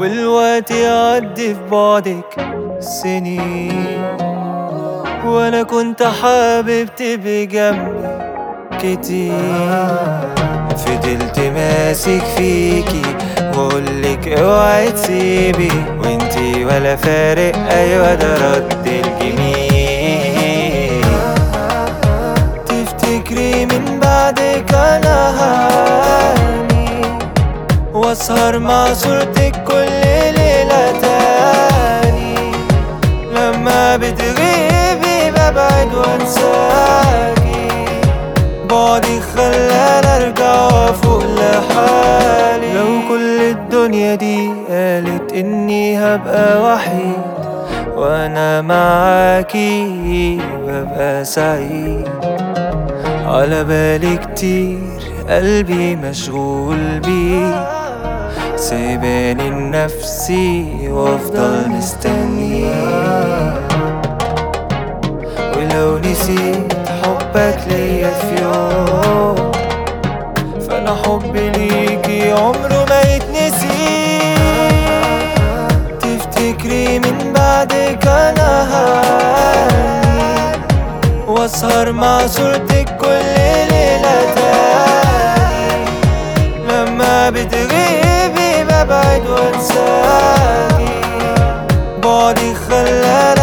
والوقت يعدي في بعدك سنين وانا كنت حابب تبقي جنبي كتير فضلت ماسك فيكي واقولك اوعي تسيبي وانتي ولا فارق ايوه ده رد الجميل تفتكري من بعدك انا هاني واسهر مع صورتك كل ليلة تاني لما بتغيبي ببعد وانساكي بعدي خلاني ارجع وافوق لحالي لو كل الدنيا دي قالت اني هبقى وحيد وانا معاكي ببقى سعيد على بالي كتير قلبي مشغول بيه سايباني لنفسي وافضل مستنيه ولو نسيت حبك ليا في يوم فانا حبي ليكي عمره ما يتنسي تفتكري من بعدك انا هاني واسهر مع صورتك كل ليلة تاني لما بتغيبي ببعد وانساكي بعدي خلاني